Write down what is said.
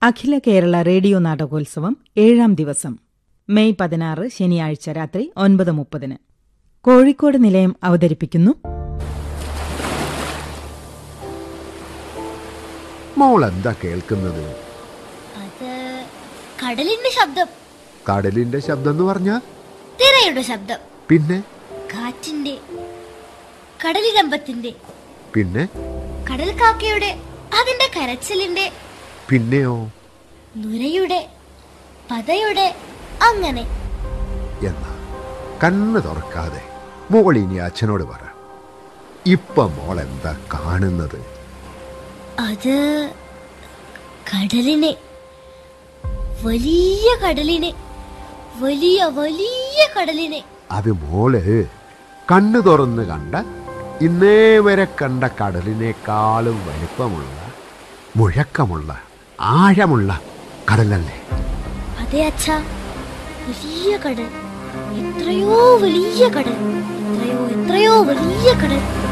അഖില Kerala radio നാടകോത്സവം ഏഴാം ദിവസം May പതിനാറ് ശനിയാഴ്ച രാത്രി ഒൻപത് മുപ്പതിന് കോഴിക്കോട് നിലയം അവതരിപ്പിക്കുന്നു മോൾ എന്താ കേൾക്കുന്നത് അത് കടലിന്റെ ശബ്ദം കടലിന്റെ ശബ്ദം എന്ന് പറഞ്ഞാ തിരയുടെ ശബ്ദം പിന്നെ കാറ്റിന്റെ കടലിരമ്പത്തിന്റെ പിന്നെ കടൽ കാക്കയുടെ അതിന്റെ കരച്ചിലിന്റെ പിന്നെയോ നുരയുടെ പതയുടെ അങ്ങനെ എന്നാ കണ്ണ് തുറക്കാതെ മോൾ ഇനി അച്ഛനോട് പറ ഇപ്പൊ മോൾ എന്താ കാണുന്നത് അത് കടലിനെ വലിയ കടലിനെ വലിയ വലിയ കടലിനെ അത് മോള് കണ്ണു തുറന്ന് കണ്ട ഇന്നേ വരെ കണ്ട കടലിനേക്കാളും വലിപ്പമുള്ള മുഴക്കമുള്ള ആഴമുള്ള കടലല്ലേ അതെ അച്ഛാ വലിയ കടൽ എത്രയോ വലിയ കടൽ എത്രയോ എത്രയോ വലിയ കടൽ